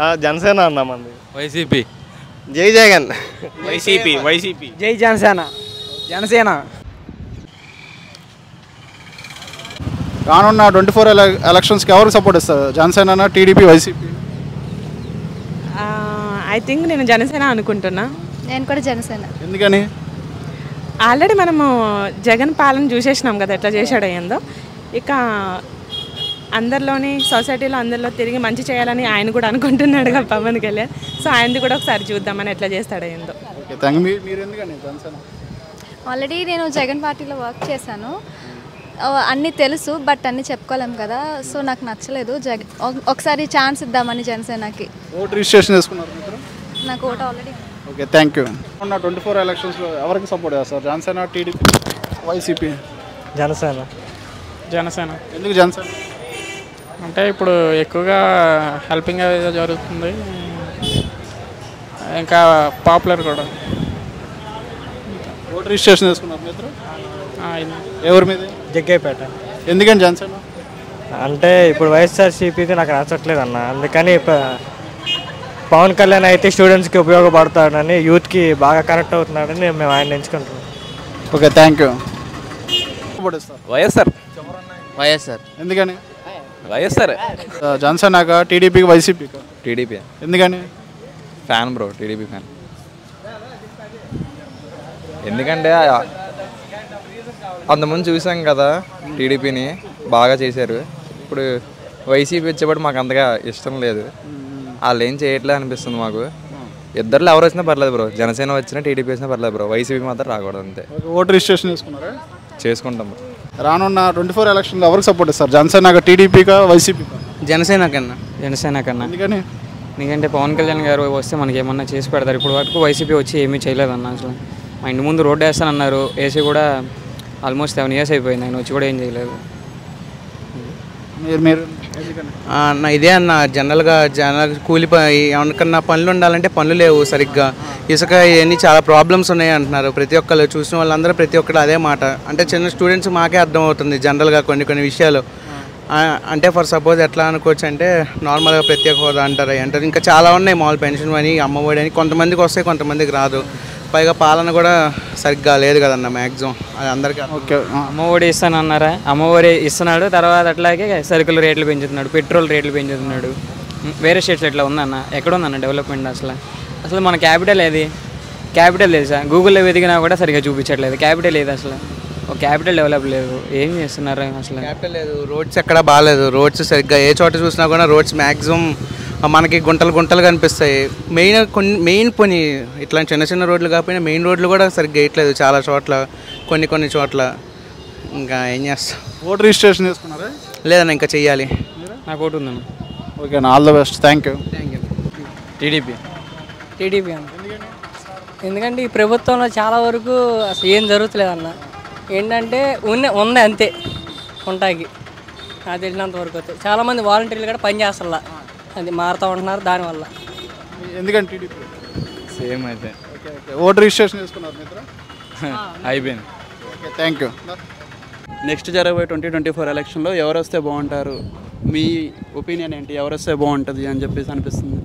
ఆ, జనసేన అన్నా మంది వైసీపీ జై జగన్ వైసీపీ వైసీపీ జై జనసేన జనసేన రానున్న ట్వంటీ ఫోర్ ఎలక్షన్స్కి ఎవరికి సపోర్ట్ ఇస్తారు Janasena TDP YCP I think నేను జనసేన అనుకుంటున్నా నేను కూడా జనసేన ఎందుకని ఆల్రెడీ మనము జగన్ పాలన చూసేసినాం కదా ఎట్లా చేశాడో ఏందో ఇక అందరిలోని సొసైటీలో అందరిలో తిరిగి మంచి చేయాలని ఆయన కూడా అనుకుంటున్నాడు కదా పవన్ కళ్యాణ్ సో ఆయనది కూడా ఒకసారి చూద్దామని ఎట్లా చేస్తాడో ఏందో ఓకే థ్యాంక్ మీరు మీరు ఎందుకని జనసేన ఆల్రెడీ నేను జగన్ పార్టీలో వర్క్ చేశాను ఆ, అన్నీ తెలుసు బట్ అన్నీ చెప్పుకోలేం కదా సో నాకు నచ్చలేదు జగ ఒక- ఒకసారి ఛాన్స్ ఇద్దామని జనసేనకి ఓటు రిజిస్ట్రేషన్ చేసుకున్నారు మీరు నాకు vote already okay thank you ఉన్న ట్వంటీ ఫోర్ ఎలక్షన్స్లో ఎవరికి సపోర్ట్ చేస్తారు జనసేన టీడీపీ వైసీపీ జనసేన జనసేన ఎందుకు జనసేన అంటే ఇప్పుడు ఎక్కువగా హెల్పింగ్ అనేది జరుగుతుంది ఇంకా పాపులర్ కూడా ఓటు రిజిస్ట్రేషన్ చేసుకున్నారు మిత్రం ఆ, ఇది. ఎవరి మీద జగ్గైపేట ఎందుకని జనసేన అంటే ఇప్పుడు వైఎస్ఆర్సీపీకి నాకు నచ్చట్లేదు అన్న అందుకని ప- పవన్ కళ్యాణ్ అయితే స్టూడెంట్స్కి ఉపయోగపడతాడని యూత్కి బాగా కనెక్ట్ అవుతున్నాడని మేము ఆయన ఎంచుకుంటున్నాం ఓకే థ్యాంక్ యూ సపోర్ట్ ఇస్తారు వైఎస్ఆర్ వైఎస్ఆర్ ఎందుకని వైఎస్ఆర్ ఆ, జనసేనక టీడీపీకి వైసీపీకి టీడీపీ ఎందుకని ఫ్యాన్ బ్రో టీడీపీ ఫ్యాన్ ఎందుకంటే ఆ- అంతకుముందు చూసాం కదా టీడీపీని బాగా చేశారు ఇప్పుడు వైసీపీ వచ్చేప్పుడు మాకు అంతగా ఇష్టం లేదు వాళ్ళు ఏం చేయట్లేదు అనిపిస్తుంది మాకు ఇద్దరు ఎవరు వచ్చినా పర్లేదు బ్రో జనసేన వచ్చినా టీడీపీ వచ్చినా పర్లేదు బ్రో వైసీపీ మాత్రం రాకూడదు అంతే ఓకే ఓటు రిజిస్ట్రేషన్ చేసుకున్నారా చేసుకుంటాం బ్రో రానున్న ట్వంటీ ఫోర్ ఎలక్షన్లో ఎవరికి సపోర్ట్ ఇస్తారు జనసేనక టీడీపీకా వైసీపీకా జనసేన కన్నా జనసేన కన్నా ఎందుకని ఎందుకంటే పవన్ కళ్యాణ్ గారు వస్తే మనకి ఏమన్నా చేసి పెడతారు ఇప్పుడు వరకు వైసీపీ వచ్చి ఏమీ చేయలేదన్న అసలు మా ఇంటి ముందు రోడ్డు వేస్తానన్నారు వేసి కూడా ఆల్మోస్ట్ సెవెన్ ఇయర్స్ అయిపోయింది ఆయన వచ్చి కూడా ఏం చేయలేదు మీరు మీరు ఎందుకని అన్న ఇదే అన్న జనరల్గా జనరల్ కూలి ప- ఎవరికన్నా పనులు ఉండాలంటే పనులు లేవు సరిగ్గా ఇసుక ఇవన్నీ చాలా ప్రాబ్లమ్స్ ఉన్నాయి అంటున్నారు ప్రతి ఒక్కరు చూసిన వాళ్ళందరూ ప్రతి ఒక్కరు అదే మాట అంటే చిన్న స్టూడెంట్స్ మాకే అర్థం అవుతుంది జనరల్గా కొన్ని కొన్ని విషయాలు ఆ, అంటే ఫర్ సపోజ్ ఎట్లా అనుకోవచ్చు అంటే నార్మల్గా ప్రత్యేక హోదా అంటారు అంటారు ఇంకా చాలా ఉన్నాయి మామూలు పెన్షన్ అని అమ్మఒడి అని కొంతమందికి వస్తాయి కొంతమందికి రాదు పైగా పాలన కూడా సరిగ్గా లేదు కదన్న మ్యాక్సిమం అది అందరికీ అర్థం. ఓకే ఆ, అమ్మఒడి ఇస్తానన్నారా అమ్మఒడి ఇస్తున్నాడు తర్వాత అట్లాగే సరుకుల రేట్లు పెంచుతున్నాడు పెట్రోల్ రేట్లు పెంచుతున్నాడు ఉం, వేరే స్టేట్స్ ఎట్లా ఉందన్న ఎక్కడ ఉందన్న డెవలప్మెంట్ అసలు అసలు మన క్యాపిటల్ ఏది క్యాపిటల్ లేదు సార్ గూగుల్లో వెతికినా కూడా సరిగ్గా చూపించట్లేదు క్యాపిటల్ ఏది అసలు ఒక క్యాపిటల్ డెవలప్ లేదు ఏం చేస్తున్నారు అసలు క్యాపిటల్ లేదు రోడ్స్ ఎక్కడ బాగాలేదు రోడ్స్ సరిగ్గా ఏ చోట చూసినా కూడా రోడ్స్ మ్యాక్సిమం మనకి గుంటలు గుంటలు కనిపిస్తాయి మెయిన్ కొన్ని మెయిన్ కొన్ని ఇట్లా చిన్న చిన్న రోడ్లు కాకపోయినా మెయిన్ రోడ్లు కూడా సరిగ్గా వేయట్లేదు చాలా చోట్ల కొన్ని కొన్ని చోట్ల ఇంకా ఏం చేస్తాం ఓటు రిజిస్ట్రేషన్ చేసుకున్నారా లేదన్న ఇంకా చెయ్యాలి నాకు ఒకటి ఉందన్న okay all the best thank you TDP TDP అన్న ఎందుకంటే ఈ ప్రభుత్వంలో చాలా వరకు అసలు ఏం జరుగుతలేదన్న ఏంటంటే ఉన్న ఉంది అంతే ఉంటాకి నాకు తెలిసినంత వరకు అయితే చాలామంది వాలంటీర్లు కూడా పని చేస్తల్లా అది మారుతూ ఉంటున్నారు దానివల్ల ఎందుకని టీడీపీ సేమ్ అయితే ఓకే ఓకే ఓటు రిజిస్ట్రేషన్ చేసుకున్నారు మిత్ర అయిపోయింది ఓకే థ్యాంక్ యూ నెక్స్ట్ జరగబోయే ట్వంటీ ట్వంటీ ఫోర్ ఎలక్షన్లో ఎవరు వస్తే బాగుంటారు మీ ఒపీనియన్ ఏంటి ఎవరు వస్తే బాగుంటుంది అని చెప్పేసి అనిపిస్తుంది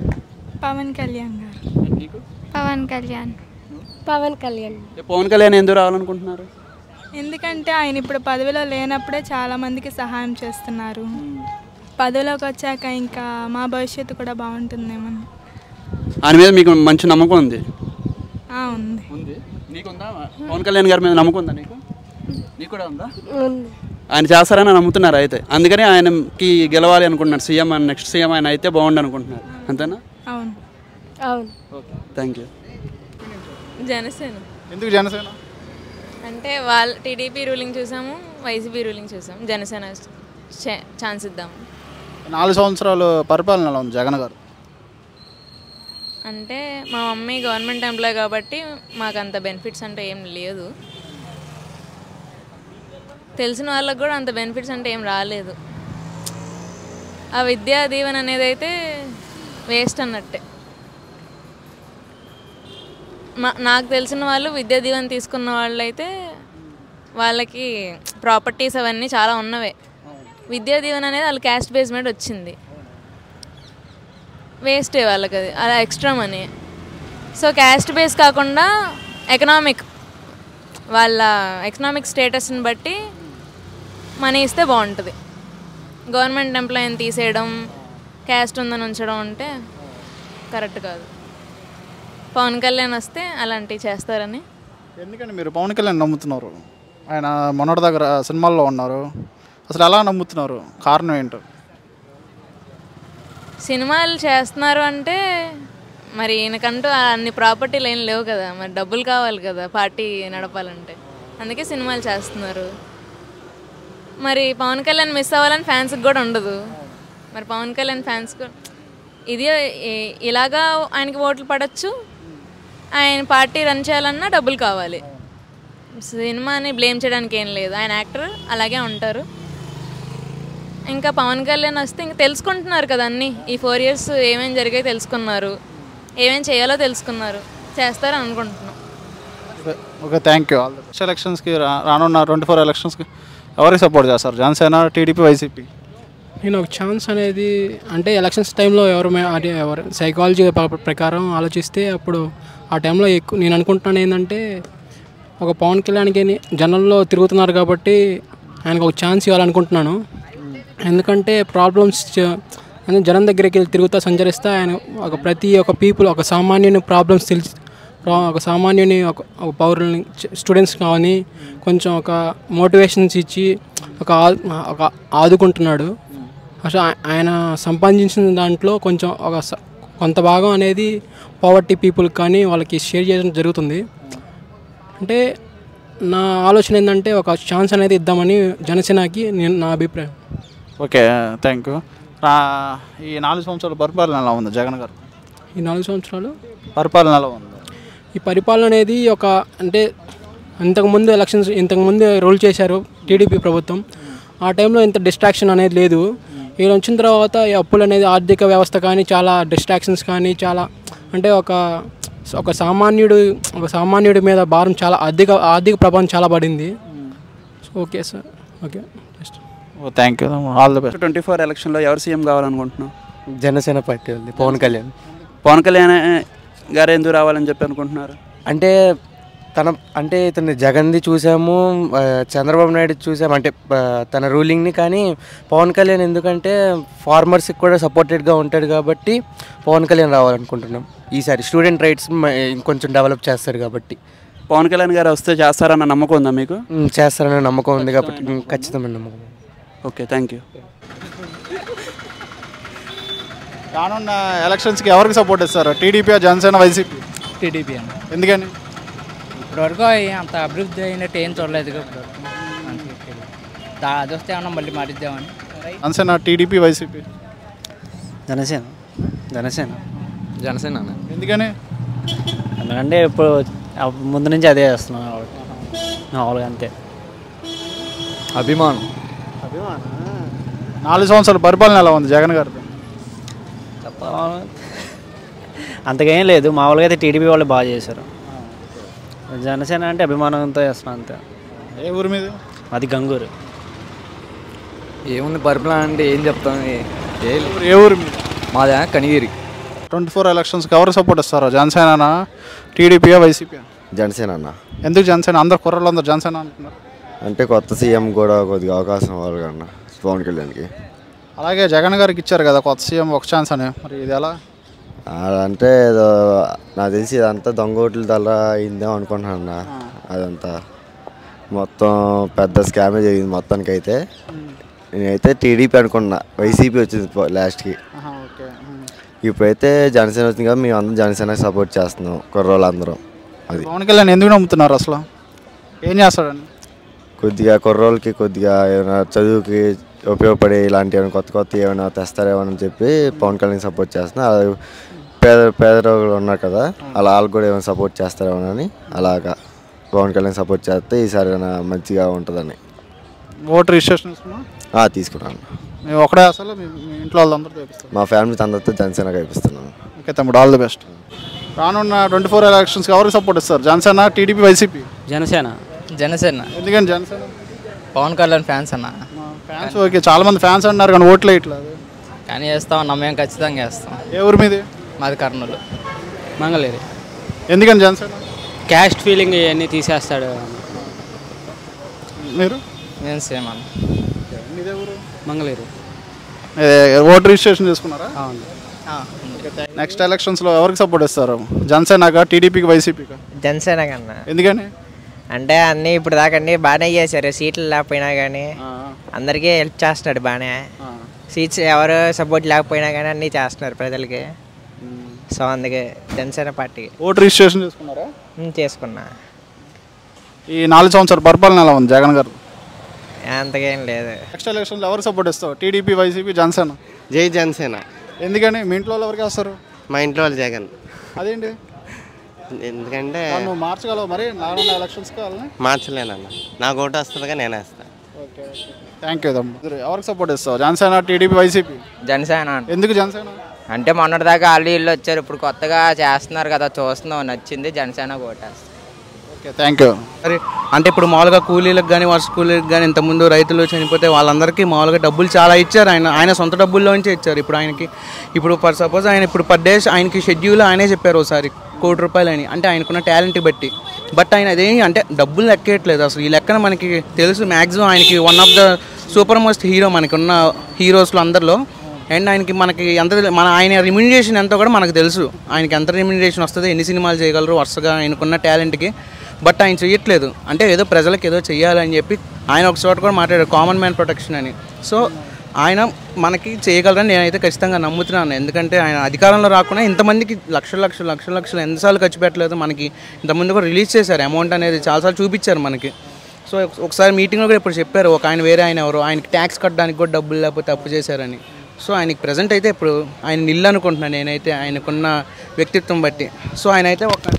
పవన్ కళ్యాణ్ గారు నీకు పవన్ కళ్యాణ్ పవన్ కళ్యాణ్ పవన్ కళ్యాణ్ ఎందుకు రావాలనుకుంటున్నారు ఎందుకంటే ఆయన ఇప్పుడు పదవిలో లేనప్పుడే చాలా మందికి సహాయం చేస్తున్నారు పదవిలోకి వచ్చాక ఇంకా మా భవిష్యత్తు కూడా బాగుంటుందేమో ఆయన మీద మీకు మంచి నమ్మకం ఉంది ఆ, ఉంది ఉంది నీకుందా పవన్ కళ్యాణ్ గారి మీద నమ్మకం ఉందా నీకు నీకు కూడా ఉందా ఆయన చేస్తారని నమ్ముతున్నారు అయితే అందుకని ఆయనకి గెలవాలి అనుకుంటున్నారు సీఎం నెక్స్ట్ సీఎం ఆయన అయితే బాగుండు అనుకుంటున్నారు అంతేనా అవును అవును ఓకే థ్యాంక్ యూ జనసేన ఎందుకు జనసేన అంటే వాళ్ళ టీడీపీ రూలింగ్ చూసాము వైసీపీ రూలింగ్ చూసాము జనసేన ఛాన్స్ ఇద్దాము నాలుగు సంవత్సరాలు పరిపాలన ఎలా ఉంది జగన్ గారు అంటే మా మమ్మీ గవర్నమెంట్ ఎంప్లాయ్ కాబట్టి మాకు అంత బెనిఫిట్స్ అంటే ఏం లేదు తెలిసిన వాళ్ళకి కూడా అంత బెనిఫిట్స్ అంటే ఏం రాలేదు ఆ విద్యా దీవెన అనేది అయితే వేస్ట్ అన్నట్టే మా నాకు తెలిసిన వాళ్ళు విద్యా దీవెన తీసుకున్న వాళ్ళు అయితే వాళ్ళకి ప్రాపర్టీస్ అవన్నీ చాలా ఉన్నవే విద్యా దీవెన అనేది వాళ్ళ క్యాస్ట్ బేస్ మీద వచ్చింది వేస్టే వాళ్ళకి అది అలా extra money so caste base కాకుండా ఎకనామిక్ వాళ్ళ ఎకనామిక్ స్టేటస్ని బట్టి మనీ ఇస్తే బాగుంటుంది గవర్నమెంట్ ఎంప్లాయీని తీసేయడం క్యాస్ట్ ఉందని ఉంచడం అంటే కరెక్ట్ కాదు పవన్ కళ్యాణ్ వస్తే అలాంటివి చేస్తారని ఎందుకండి మీరు పవన్ కళ్యాణ్ నమ్ముతున్నారు ఆయన మొన్నటి దగ్గర సినిమాల్లో ఉన్నారు అసలు ఎలా నమ్ముతున్నారు కారణం ఏంటో సినిమాలు చేస్తున్నారు అంటే మరి ఈయనకంటూ అన్ని ప్రాపర్టీలు ఏం లేవు కదా మరి డబ్బులు కావాలి కదా పార్టీ నడపాలంటే అందుకే సినిమాలు చేస్తున్నారు మరి పవన్ కళ్యాణ్ మిస్ అవ్వాలని ఫ్యాన్స్కి కూడా ఉండదు మరి పవన్ కళ్యాణ్ ఫ్యాన్స్ ఇది ఈ- ఇలాగా ఆయనకి ఓట్లు పడచ్చు ఆయన పార్టీ రన్ చేయాలన్నా డబ్బులు కావాలి సినిమాని బ్లేమ్ చేయడానికి ఏం లేదు ఆయన యాక్టర్ అలాగే ఉంటారు ఇంకా పవన్ కళ్యాణ్ వస్తే ఇంకా తెలుసుకుంటున్నారు కదా అన్నీ ఈ ఫోర్ ఇయర్స్ ఏమేమి జరిగాయో తెలుసుకున్నారు ఏమేం చేయాలో తెలుసుకున్నారు చేస్తారని అనుకుంటున్నాం okay thank you all the ఎలక్షన్స్కి రా- రానున్న ట్వంటీ ఫోర్ ఎలక్షన్స్కి ఎవరికి సపోర్ట్ చేస్తారు జనసేన టీడీపీ వైసీపీ నేను ఒక ఛాన్స్ అనేది అంటే ఎలక్షన్స్ టైంలో ఎవరు మే- అది ఎవరు సైకాలజీ ప- ప్రకారం ఆలోచిస్తే అప్పుడు ఆ టైంలో ఎక్కువ నేను అనుకుంటున్నాను ఏంటంటే ఒక పవన్ కళ్యాణ్కి ని- జనంలో తిరుగుతున్నారు కాబట్టి ఆయనకు ఒక ఛాన్స్ ఇవ్వాలనుకుంటున్నాను ఎందుకంటే ప్రాబ్లమ్స్ అంటే జనం దగ్గరికి వెళ్ళి తిరుగుతా సంచరిస్తా ఆయన ఒక ప్రతి ఒక్క పీపుల్ ఒక సామాన్యుని ప్రాబ్లమ్స్ తెలిసి ప్రా- ఒక సామాన్యుని ఒక ఒక పౌరుల్ని స్టూడెంట్స్ కానీ కొంచెం ఒక మోటివేషన్స్ ఇచ్చి ఒక ఆ- ఒక ఆదుకుంటున్నాడు అసలు ఆ- ఆయన సంపాదించిన దాంట్లో కొంచెం ఒక స- కొంత భాగం అనేది పవర్టీ పీపుల్ కానీ వాళ్ళకి షేర్ చేయడం జరుగుతుంది అంటే నా ఆలోచన ఏంటంటే ఒక ఛాన్స్ అనేది ఇద్దామని జనసేనకి నేను నా అభిప్రాయం ఓకే థ్యాంక్ యూ ఈ నాలుగు సంవత్సరాల పరిపాలన ఎలా ఉంది జగన్ గారు ఈ నాలుగు సంవత్సరాలు పరిపాలన ఎలా ఉంది ఈ పరిపాలన అనేది ఒక అంటే ఇంతకుముందు ఎలక్షన్స్ ఇంతకుముందు రూల్ చేశారు టీడీపీ ప్రభుత్వం ఆ టైంలో ఇంత డిస్ట్రాక్షన్ అనేది లేదు ఈయన వచ్చిన తర్వాత ఈ అప్పులు అనేది ఆర్థిక వ్యవస్థ కానీ చాలా డిస్ట్రాక్షన్స్ కానీ చాలా అంటే ఒక ఒక సామాన్యుడు ఒక సామాన్యుడి మీద భారం చాలా ఆర్థిక ఆర్థిక ప్రభావం చాలా పడింది ఓకే సార్ ఓకే జస్ట్ ఓ thank you all the best twenty four ఎలక్షన్లో ఎవరు సీఎం కావాలనుకుంటున్నావు జనసేన పార్టీ ఉంది పవన్ కళ్యాణ్ పవన్ కళ్యాణ్ గారు ఎందుకు రావాలని చెప్పి అనుకుంటున్నారు అంటే తన అంటే ఇతను జగన్ది చూసాము ఆ, చంద్రబాబు నాయుడు చూసాము అంటే ఆ, తన రూలింగ్ని కానీ పవన్ కళ్యాణ్ ఎందుకంటే ఫార్మర్స్కి కూడా సపోర్టెడ్గా ఉంటాడు కాబట్టి పవన్ కళ్యాణ్ రావాలనుకుంటున్నాం ఈసారి స్టూడెంట్ రైట్స్ ఇంకొంచెం డెవలప్ చేస్తాడు కాబట్టి పవన్ కళ్యాణ్ గారు వస్తే చేస్తారన్న నమ్మకం ఉందా మీకు ఉమ్, చేస్తారనే నమ్మకం ఉంది కాబట్టి ఉమ్, ఖచ్చితమైన నమ్మకం ఓకే థ్యాంక్ యూ రానున్న ఎలక్షన్స్కి ఎవరికి సపోర్ట్ ఇస్తారు టీడీపీ జనసేన వైసీపీ టీడీపీ అని ఎందుకని ఇప్పటివరకు అయి అంత అభివృద్ధి అయినట్టు ఏం చూడలేదు ఇప్పటివరకు మనకి తెలియదు. దా- అది వస్తే ఏమన్నా మళ్ళీ మారిద్దామని జనసేన టీడీపీ వైసీపీ జనసేన జనసేన జనసేన ఎందుకని ఎందుకంటే ఇప్పుడు ఆ ముందు నుంచి అదే చేస్తున్నాం కాబట్టి మామూలుగా అంతే అభిమానం నాలుగు సంవత్సరాల పరిపాలన ఎలా ఉంది జగన్ గారిది చెప్పాలి అంతకేం లేదు మామూలుగా అయితే టీడీపీ వాళ్ళు బాగా చేశారు జనసేన అంటే అభిమానంతో చేస్తున్నాం అంతే ఏ ఊరి మీద అది గంగూరు ఏముంది పరిపాలన అంటే ఏం చెప్తాం ఏ- ఏ ఏ ఊరి మీద మాదా కనిగిరి ట్వంటీ ఫోర్ ఎలక్షన్స్కి ఎవరు సపోర్ట్ ఇస్తారు జనసేన టీడీపీ వైసీపీ జనసేన అన్న ఎందుకు జనసేన అందరు కుర్రలు అందరు జనసేన అంటున్నారు అంటే కొత్త సీఎం కూడా కొద్దిగా అవకాశం ఇవ్వాలి కన్నా పవన్ కళ్యాణ్కి అలాగే జగన్ గారికి ఇచ్చారు కదా కొత్త సీఎం ఒక ఛాన్స్ అని మరి ఇది ఎలా ఆ, అంటే ఏదో నాకు తెలిసి ఇదంతా దొంగ ఓట్ల దళ అయిందేమో అనుకుంటున్నాను అన్న అదంతా మొత్తం పెద్ద స్కామే జరిగింది మొత్తానికి అయితే నేనైతే టీడీపీ అనుకున్నా వైసీపీ వచ్చింది పో- లాస్ట్కి ఓకే ఇప్పుడైతే జనసేన వచ్చింది కదా మేము అందరం జనసేన సపోర్ట్ చేస్తున్నాం కుర్రోళ్ళందరం అది పవన్ కళ్యాణ్ ఎందుకు నమ్ముతున్నారు అసలు ఏం చేస్తాడండి కొద్దిగా కుర్రోళ్ళకి కొద్దిగా ఏమైనా చదువుకి ఉపయోగపడే ఇలాంటి ఏమైనా కొత్త కొత్త ఏమైనా తెస్తారేమో అని చెప్పి పవన్ కళ్యాణ్ సపోర్ట్ చేస్తున్నా అలాగే పేద పేదరోగులు ఉన్నారు కదా అలా వాళ్ళు కూడా ఏమైనా సపోర్ట్ చేస్తారేమో అని అలాగా పవన్ కళ్యాణ్ సపోర్ట్ చేస్తే ఈసారి ఏమైనా మంచిగా ఉంటుందని ఓటర్ రిజిస్ట్రేషన్ ఇస్తున్నాం ఆ, తీసుకున్నాను మేము ఒకడే అసలు మీ మీ ఇంట్లో వాళ్ళందరూ చూపిస్తాం మా ఫ్యామిలీ అందరితో జనసేన కల్పిస్తున్నాను ఓకే తమ్ముడు ఆల్ ది బెస్ట్ రానున్న ట్వంటీ ఫోర్ ఎలక్షన్స్కి ఎవరికి సపోర్ట్ ఇస్తారు జనసేన టీడీపీ వైసీపీ జనసేన జనసేన ఎందుకని జనసేన పవన్ కళ్యాణ్ ఫ్యాన్స్ అన్న ఫ్యాన్స్ ఓకే చాలా మంది ఫ్యాన్స్ అంటున్నారు కానీ ఓట్లు వేయట్లేదు కానీ వేస్తాం అన్న మేము ఖచ్చితంగా వేస్తాం ఏ ఊరు మీది మాది కర్నూలు మంగళగిరి ఎందుకని జనసేన క్యాస్ట్ ఫీలింగ్ ఇవన్నీ తీసేస్తాడు మీరు నేను సేమ్ అన్న మీదే ఊరు మంగళగిరి ఏ, ఓటు రిజిస్ట్రేషన్ చేసుకున్నారా అవును నెక్స్ట్ ఎలక్షన్స్లో ఎవరికి సపోర్ట్ ఇస్తారు జనసేనగా టీడీపీకి వైసీపీకి జనసేన కన్నా ఎందుకని అంటే అన్నీ ఇప్పుడు దాకా అన్నీ బాగానే చేశారు సీట్లు లేకపోయినా కానీ అందరికీ హెల్ప్ చేస్తున్నాడు బాగానే సీట్స్ ఎవరు సపోర్ట్ లేకపోయినా కానీ అన్నీ చేస్తున్నారు ప్రజలకి సో అందుకే జనసేన పార్టీకి ఓటు రిజిస్ట్రేషన్ చేసుకున్నారా ఉమ్, చేసుకున్నా ఈ నాలుగు సంవత్సరాల పరిపాలన ఎలా ఉంది జగన్ గారు అంతకేం లేదు నెక్స్ట్ ఎలక్షన్లో ఎవరికి సపోర్ట్ ఇస్తావు టీడీపీ వైసీపీ జనసేన జై జనసేన ఎందుకని మీ ఇంట్లో వాళ్ళు ఎవరికి వేస్తారు మా ఇంట్లో వాళ్ళు జగన్ అదేంటి ఎందుకంటే ఆ, నువ్వు మార్చగలవు మరి నాలుగు ఎలక్షన్స్ కావాలని మార్చలేనన్న నాకు ఓటు వస్తుందిగా నేను వేస్తాను ఓకే థ్యాంక్ యూ తమ్ముడు ఎవరికి సపోర్ట్ ఇస్తావు జనసేన టీడీపీ వైసీపీ జనసేన ఎందుకు జనసేన అంటే మొన్నటిదాకా వాళ్ళు వీళ్ళు వచ్చారు ఇప్పుడు కొత్తగా చేస్తున్నారు కదా చూస్తున్నాం నచ్చింది జనసేన ఓటేస్తాం ఓకే థ్యాంక్ యూ మరి అంటే ఇప్పుడు మామూలుగా కూలీలకు కానీ వర్ష కూలీలకు కానీ ఇంతకుముందు రైతులు చనిపోతే వాళ్ళందరికీ మామూలుగా డబ్బులు చాలా ఇచ్చారు ఆయన ఆయన సొంత డబ్బుల్లోంచి ఇచ్చారు ఇప్పుడు ఆయనకి ఇప్పుడు ఫర్ సపోజ్ ఆయన ఇప్పుడు పర్ డే ఆయనకి షెడ్యూల్ ఆయనే చెప్పారు ఒకసారి కోటి రూపాయలు అని అంటే ఆయనకున్న టాలెంట్ బట్టి బట్ ఆయన అదేమి అంటే డబ్బులు లెక్కేయట్లేదు అసలు ఈ లెక్కన మనకి తెలుసు మ్యాక్సిమం ఆయనకి one of the super most hero మనకి ఉన్న హీరోస్లో అందరిలో అండ్ ఆయనకి మనకి ఎంత మన ఆయన రిమ్యూనరేషన్ ఎంతో కూడా మనకు తెలుసు ఆయనకి ఎంత రిమ్యూనరేషన్ వస్తుంది ఎన్ని సినిమాలు చేయగలరు వరుసగా ఆయనకున్న టాలెంట్కి బట్ ఆయన చెయ్యట్లేదు అంటే ఏదో ప్రజలకు ఏదో చెయ్యాలని చెప్పి ఆయన ఒక చోట కూడా మాట్లాడారు కామన్ మ్యాన్ ప్రొటెక్షన్ అని సో ఆయన మనకి చేయగలరని నేనైతే ఖచ్చితంగా నమ్ముతున్నాను ఎందుకంటే ఆయన అధికారంలో రాకుండా ఇంతమందికి లక్షల లక్షలు లక్షల లక్షలు ఎంతసార్లు ఖర్చు పెట్టలేదు మనకి ఇంతమంది కూడా రిలీజ్ చేశారు అమౌంట్ అనేది చాలాసార్లు చూపించారు మనకి సో ఒక- ఒకసారి మీటింగ్లో కూడా ఇప్పుడు చెప్పారు ఒక ఆయన వేరే ఆయన ఎవరు ఆయనకి ట్యాక్స్ కట్టడానికి కూడా డబ్బులు లేకపోతే అప్పు చేశారని సో ఆయనకి ప్రజెంట్ అయితే ఇప్పుడు ఆయన నిల్లు అనుకుంటున్నాను నేనైతే ఆయనకున్న వ్యక్తిత్వం బట్టి సో ఆయన అయితే ఒక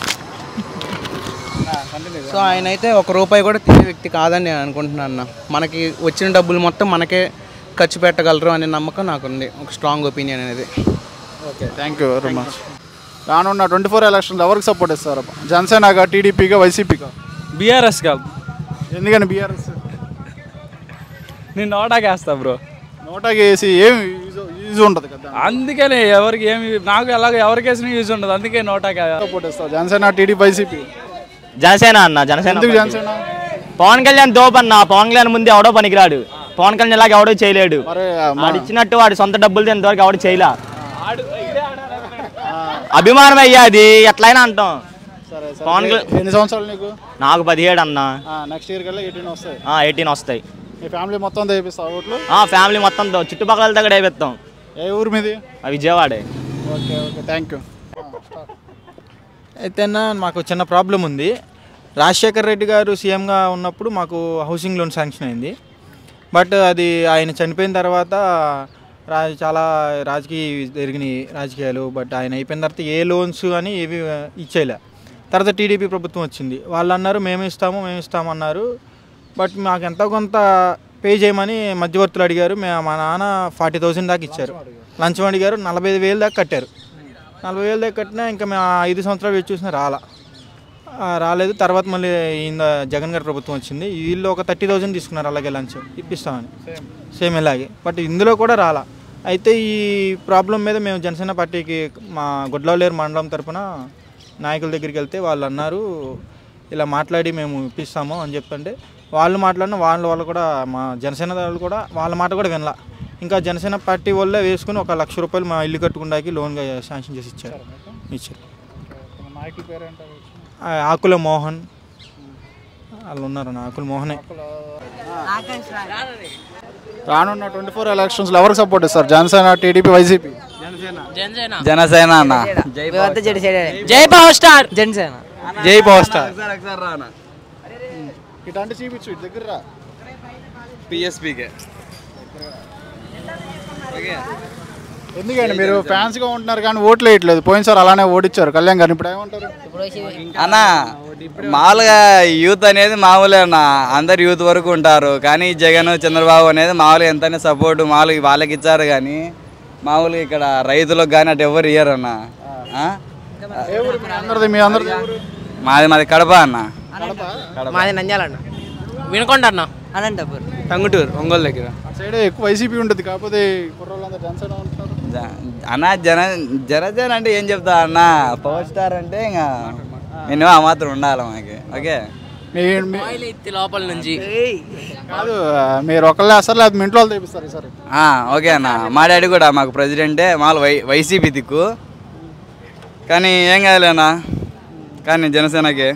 సో ఆయన అయితే ఒక రూపాయి కూడా తినే వ్యక్తి కాదని నేను అనుకుంటున్నాను అన్న మనకి వచ్చిన డబ్బులు మొత్తం మనకే ఖర్చు పెట్టగలరు అనే నమ్మకం నాకుంది ఒక స్ట్రాంగ్ ఒపీనియన్ అనేది okay thank you very much రానున్న ట్వంటీ ఫోర్ ఎలక్షన్లో ఎవరికి సపోర్ట్ ఇస్తారు జనసేనగా టీడీపీగా వైసీపీగా బీఆర్ఎస్ కా ఎందుకని బీఆర్ఎస్ నేను నోటాకి వేస్తా బ్రో నోటాకి వేసి ఏమి యూజ్ ఉంటుంది కదా అందుకనే ఎవరికి ఏమి నాకు ఎలాగ ఎవరికి వేసిన యూజ్ ఉండదు అందుకే నోటాకి సపోర్ట్ ఇస్తావు జనసేన టీడీపీ వైసీపీ జనసేన అన్న జనసేన ఎందుకు పార్టీ. జనసేన పవన్ కళ్యాణ్ దోపన్న పవన్ కళ్యాణ్ ముందు ఎవడో పనికిరాడు పవన్ కళ్యాణ్ లాగా ఎవడో చేయలేడు వాడు ఇచ్చినట్టు వాడి సొంత డబ్బులు ఇంతవరకు ఎవడు చేయలే అభిమానం అయ్యా అది ఎట్లయినా అంటాం పవన్ కళ్యాణ్ ఎన్ని సంవత్సరాలు నీకు నాకు పదిహేడు అన్న నెక్స్ట్ ఇయర్ కల్లా ఎయిటీన్ వస్తాయి ఎయిటీన్ వస్తాయి మీ ఫ్యామిలీ మొత్తం తెప్పిస్తావు ఓట్లు ఆ, ఫ్యామిలీ మొత్తం తో- చుట్టుపక్కల కూడా వేపిస్తాం ఏ ఊరు మీది ఆ, విజయవాడే ఓకే ఓకే థ్యాంక్ యూ అయితే అన్న మాకు చిన్న ప్రాబ్లం ఉంది రాజశేఖర్ రెడ్డి గారు సీఎంగా ఉన్నప్పుడు మాకు హౌసింగ్ లోన్ శాంక్షన్ అయింది బట్ అది ఆయన చనిపోయిన తర్వాత రా చాలా రాజకీయ జరిగినాయి రాజకీయాలు బట్ ఆయన అయిపోయిన తర్వాత ఏ లోన్స్ అని ఏవి ఇచ్చేయలే తర్వాత టీడీపీ ప్రభుత్వం వచ్చింది వాళ్ళు అన్నారు మేము ఇస్తాము మేము ఇస్తాము అన్నారు బట్ మాకు ఎంతో కొంత పే చేయమని మధ్యవర్తులు అడిగారు మే మా నాన్న ఫార్టీ థౌసండ్ దాకా ఇచ్చారు లంచం అడిగారు నలభై ఐదు వేలు దాకా కట్టారు నలభై వేలు దాకా కట్టినా ఇంకా మేము ఆ ఐదు సంవత్సరాలు వెయిట్ చూసినా రాలా ఆ, రాలేదు తర్వాత మళ్ళీ ఈయన జగన్ గారి ప్రభుత్వం వచ్చింది వీళ్ళు ఒక థర్టీ థౌసండ్ తీసుకున్నారు అలాగే లంచ్ ఇప్పిస్తామని సేమ్ ఇలాగే బట్ ఇందులో కూడా రాలా అయితే ఈ ప్రాబ్లం మీద మేము జనసేన పార్టీకి మా గుడ్లవలేరు మండలం తరపున నాయకుల దగ్గరికి వెళ్తే వాళ్ళు అన్నారు ఇలా మాట్లాడి మేము ఇప్పిస్తాము అని చెప్పంటే వాళ్ళు మాట్లాడిన వాళ్ళ వాళ్ళు కూడా మా జనసేన వాళ్ళు కూడా వాళ్ళ మాట కూడా వినలా ఇంకా జనసేన పార్టీ వాళ్ళే వేసుకుని ఒక లక్ష రూపాయలు మా ఇల్లు కట్టుకుండాకి లోన్గా శాంక్షన్ చేసి ఇచ్చారు ఇచ్చారు నాయకుల పేరు ఏంటారు ఆ, ఆకుల మోహన్ వాళ్ళు ఉన్నారు నా ఆకుల మోహనే రానున్న ట్వంటీ ఫోర్ ఎలక్షన్స్లో ఎవరికి సపోర్ట్ ఇస్తారు జనసేన టీడీపీ వైసీపీ జనసేన అన్న జై పవర్ స్టార్ జనసేన జై పవర్ స్టార్ ఇట్లాంటి చూపించు ఇటు దగ్గర రా పిఎస్పీకే ఎందుకండి మీరు ఫ్యాన్స్ గా ఉంటున్నారు కానీ ఓట్లు వేయట్లేదు పోయినసారి అలానే ఓడిచ్చారు కళ్యాణ్ గారిని ఇప్పుడు ఏమంటారు అన్న మామూలుగా యూత్ అనేది మామూలే అన్న అందరు యూత్ వరకు ఉంటారు కానీ జగన్ చంద్రబాబు అనేది మామూలుగా ఎంతైనా సపోర్ట్ మామూలుగా వాళ్ళకి ఇచ్చారు కానీ మామూలుగా ఇక్కడ రైతులకు కానీ అటు ఎవరు ఇయ్యరు అన్న ఆ? ఏ ఊరు మీ అందరిది మీ అందరిది ఏ ఊరు? మాది మాది కడప అన్న మాది నంద్యాల అన్న వినుకోండి అన్న అనంతపూర్ టంగుటూరు ఒంగోలు దగ్గర అటు సైడ్ ఎక్కువ వైసీపీ ఉంటుంది కాకపోతే కుర్రోళ్ళంతా జనసేన ఉంటున్నారు అన్న జన జనజన అంటే ఏం చెప్తా అన్న పవర్ స్టార్ అంటే ఇంకా నేను ఆ మాత్రం ఉండాలి మనకి ఓకే మీ మీ- ఎత్తి లోపల నుంచి కాదు మీరు ఒకళ్ళే వేస్తారు లేదా మీ ఇంట్లో వాళ్ళు తెప్పిస్తారు ఈసారి ఆ, ఓకే అన్న మా డాడీ కూడా మాకు ప్రెసిడెంటే మాకు వై వైసీపీ దిక్కు కానీ ఏం కాదులే అన్న కానీ జనసేనకి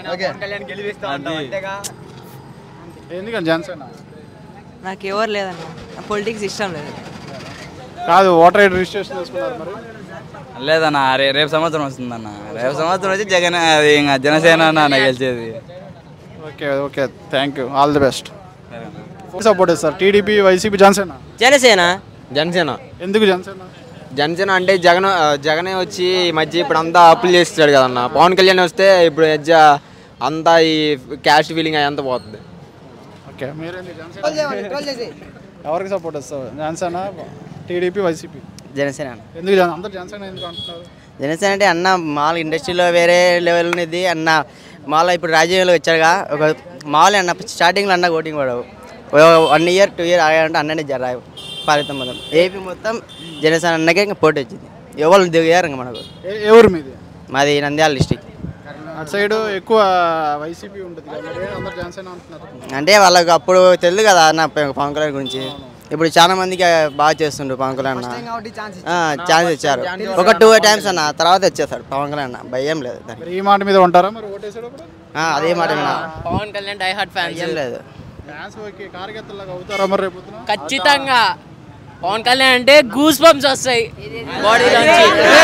ఎందుకని జనసేన నాకు ఎవరు లేదన్న పొలిటిక్స్ ఇష్టం లేదు కాదు ఓటర్ ఐడి రిజిస్ట్రేషన్ చేసుకున్నారు మరి లేదన్న రే రేపు సంవత్సరం వస్తుందన్న రేపు సంవత్సరం వచ్చి జగన్ అది ఇంకా జనసేన అన్న గెలిచేది okay okay thank you all the best support sir TDP YCP Janasena Janasena Janasena ఎందుకు జనసేన జనసేన అంటే జగన్ ఆ, జగనే వచ్చి ఈ మధ్య ఇప్పుడు అంతా అప్పులు చేస్తాడు కదన్న పవన్ కళ్యాణ్ వస్తే ఇప్పుడు ఎజ్జ అంతా ఈ క్యాస్ట్ ఫీలింగ్ అంతా పోతుంది ఓకే మీరేంటి జనసేన ఎవరికి సపోర్ట్ ఇస్తారు జనసేన టీడీపీ వైసీపీ జనసేన ఎందుకు జన- అందరు జనసేన ఎందుకు అంటున్నారు జనసేన అంటే అన్న మాల ఇండస్ట్రీలో వేరే లెవెల్ ఉన్నది అన్న మాల ఇప్పుడు రాజకీయంలో వచ్చాడుగా ఒక మాల అన్న స్టార్టింగ్లో అన్న ఓటింగ్ పడవు వన్ ఇయర్ టూ ఇయర్ ఆగాడంటే అన్ననే జర పాలితం మొత్తం ఏపీ మొత్తం జనసేన అన్నకే ఇంకా పోటీ వచ్చింది ఎవరు దిగారు ఇంకా మనకు ఏ- ఏ ఊరు మీది మాది నంద్యాల డిస్టిక్ అటు సైడ్ ఎక్కువ వైసీపీ ఉంటుంది కదా మరి అందరు జనసేన అంటున్నారు అంటే వాళ్ళకి అప్పుడు తెలియదు కదా అన్న పవన్ కళ్యాణ్ గురించి ఇప్పుడు చాలా మందికి బాగా చేస్తుండ్రు పవన్ కళ్యాణ్ అన్న ఛాన్స్ ఇచ్చారు ఒక టూ టైమ్స్ అన్న తర్వాత వచ్చేసాడు పవన్ కళ్యాణ్ అన్న భయం లేదు దానికి. మరి ఈ మాట మీద ఉంటారా మరి ఓటేసేటప్పుడు ఆ, అదే మాట వినా Pawan Kalyan die heart fans భయం లేదు ఫ్యాన్స్ ఓకే కార్యకర్తలాగా అవుతారా మరి రేపు పొద్దున? ఖచ్చితంగా పవన్ కళ్యాణ్ అంటే గూస్ బంప్స్ వస్తాయి బాడీలోంచి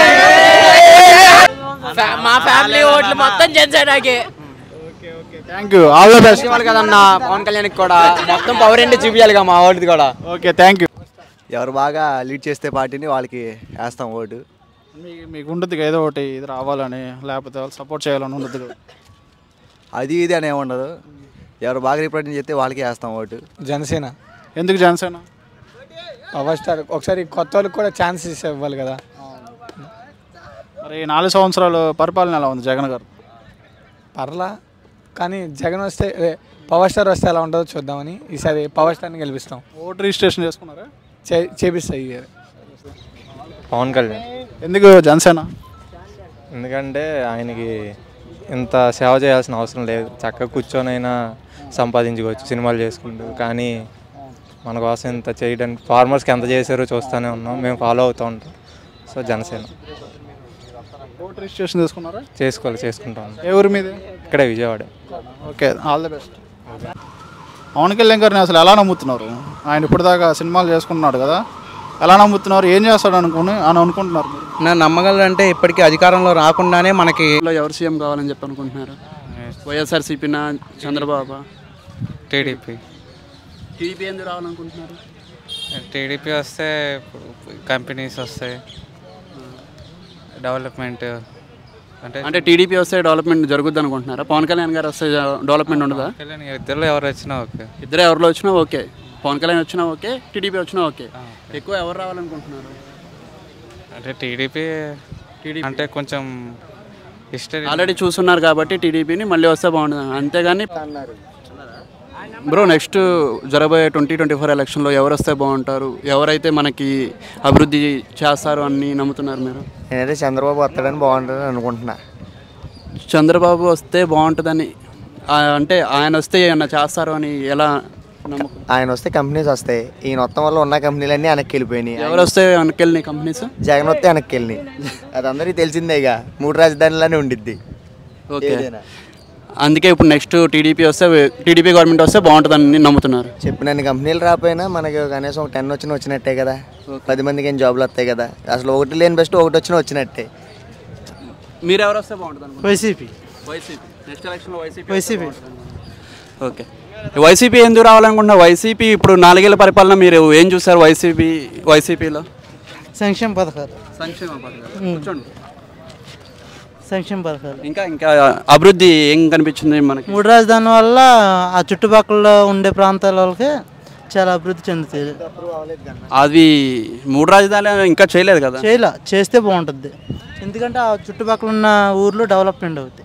ఫ్యా- మా ఫ్యామిలీ ఓట్లు మొత్తం జనసేనకే thank you all the best ఇవ్వాలి కదన్న పవన్ కళ్యాణ్ కూడా మొత్తం పవర్ ఏంటి చూపించాలి కదా మా ఓటుది కూడా ఓకే థ్యాంక్ యూ ఎవరు బాగా లీడ్ చేస్తే పార్టీని వాళ్ళకి వేస్తాం ఓటు మీ మీకు ఉంటుంది ఏదో ఒకటి ఇది రావాలని లేకపోతే వాళ్ళు సపోర్ట్ చేయాలని ఉండదు కదా. అది ఇది అని ఏముండదు ఎవరు బాగా రిప్రజెంట్ చేస్తే వాళ్ళకి వేస్తాం ఓటు జనసేన ఎందుకు జనసేన పవర్ స్టార్ ఒకసారి కొత్త వాళ్ళకి కూడా ఛాన్సెస్ ఇవ్వాలి కదా మరి ఈ నాలుగు సంవత్సరాలు పరిపాలన ఎలా ఉంది జగన్ గారు పర్లా కానీ జగన్ వస్తే ఏ, పవర్ స్టార్ వస్తే ఎలా ఉంటుందో చూద్దామని ఈసారి పవర్ స్టార్ని గెలిపిస్తాం ఓటు రిజిస్ట్రేషన్ చేసుకున్నారా చే చేపిస్తాయి ఈ ఇయర్. పవన్ కళ్యాణ్ ఎందుకు జనసేన ఎందుకంటే ఆయనకి ఇంత సేవ చేయాల్సిన అవసరం లేదు చక్కగా కూర్చొనైనా సంపాదించుకోవచ్చు సినిమాలు చేసుకుంటూ కానీ మన కోసం ఇంత చేయడానికి ఫార్మర్స్కి ఎంత చేశారో చూస్తూనే ఉన్నాం మేము ఫాలో అవుతూ ఉంటాం సో జనసేన ఓటు రిజిస్ట్రేషన్ చేసుకున్నారా చేసుకోవాలి చేసుకుంటాం ఏ ఊరు మీది ఇక్కడే Vijayawada okay all the best Pawan Kalyan గారిని అసలు ఎలా నమ్ముతున్నారు ఆయన ఇప్పటిదాకా సినిమాలు చేసుకుంటున్నాడు కదా ఎలా నమ్ముతున్నారు ఏం చేస్తాడు అనుకుని అని అనుకుంటున్నారు మీరు నేను నమ్మగలంటే ఇప్పటికీ అధికారంలో రాకుండానే మనకి ఎవరు సీఎం కావాలని చెప్పి అనుకుంటున్నారు వైఎస్ఆర్సీపీనా చంద్రబాబు టీడీపీ టీడీపీ ఎందుకు రావాలనుకుంటున్నారు టీడీపీ వస్తే ఇప్పుడు కంపెనీస్ వస్తాయి డెవలప్మెంట్ అంటే అంటే టీడీపీ వస్తే డెవలప్మెంట్ జరుగుద్ది అనుకుంటున్నారా పవన్ కళ్యాణ్ గారు వస్తే డెవలప్మెంట్ ఉండదా కళ్యాణ్ గారు ఇద్దరిలో ఎవరు వచ్చినా ఓకే ఇద్దరు ఎవరిలో వచ్చినా ఓకే పవన్ కళ్యాణ్ వచ్చినా ఓకే టీడీపీ వచ్చినా ఓకే ఎక్కువ ఎవరు రావాలనుకుంటున్నారు అంటే టీడీపీ అంటే కొంచెం హిస్టరీ ఆల్రెడీ చూస్తున్నారు కాబట్టి టీడీపీని మళ్ళీ వస్తే బాగుంటుంది అంతేగాని బ్రో నెక్స్ట్ జరగబోయే ట్వంటీ ట్వంటీ ఫోర్ ఎలక్షన్లో ఎవరు వస్తే బాగుంటారు ఎవరైతే మనకి అభివృద్ధి చేస్తారు అని నమ్ముతున్నారు మీరు నేనైతే చంద్రబాబు వస్తాడని బాగుంటుందని అనుకుంటున్నా చంద్రబాబు వస్తే బాగుంటుందని ఆ, అంటే ఆయన వస్తే ఏమన్నా చేస్తారు అని ఎలా నమ్మకం ఆయన వస్తే కంపెనీస్ వస్తాయి ఈయన మొత్తం వల్ల ఉన్న కంపెనీలన్నీ వెనక్కి వెళ్ళిపోయినాయి ఎవరు వస్తే వెనకెళ్ళినాయి కంపెనీస్ జగన్ వస్తే వెనక్కి వెళ్ళినాయి అది అందరికీ తెలిసిందేగా మూడు రాజధానులనే ఉండిద్ది ఓకే ఏదైనా. అందుకే ఇప్పుడు నెక్స్ట్ టీడీపీ వస్తే టీడీపీ గవర్నమెంట్ వస్తే బాగుంటుందని నమ్ముతున్నారు చెప్పినన్ని కంపెనీలు రాకపోయినా మనకి కనీసం ఒక టెన్ వచ్చిన వచ్చినట్టే కదా పది మందికి ఏం జాబ్లు వస్తాయి కదా అసలు ఒకటి లేని బెస్ట్ ఒకటి వచ్చినా వచ్చినట్టే మీరు ఎవరు వస్తే బాగుంటుంది వైసీపీ వైసీపీ నెక్స్ట్ ఎలక్షన్లో వైసీపీ వైసీపీ ఓకే వైసీపీ ఎందుకు రావాలనుకుంటున్నా వైసీపీ ఇప్పుడు నాలుగేళ్ల పరిపాలన మీరు ఏం చూసారు వైసీపీ వైసీపీలో సంక్షేమ పథకాలు సంక్షేమ పథకాలు ఉమ్. కూర్చోండి సంక్షేమ పథకాలు ఇంకా ఇంకా అభివృద్ధి ఏం కనిపించింది మనకి మూడు రాజధాని వల్ల ఆ చుట్టుపక్కల ఉండే ప్రాంతాల వాళ్ళకి చాలా అభివృద్ధి చెందుతుంది అది మూడు రాజధానులు ఇంకా చేయలేదు కదా చేయాల చేస్తే బాగుంటుంది ఎందుకంటే ఆ చుట్టుపక్కల ఉన్న ఊర్లో డెవలప్మెంట్ అవుతాయి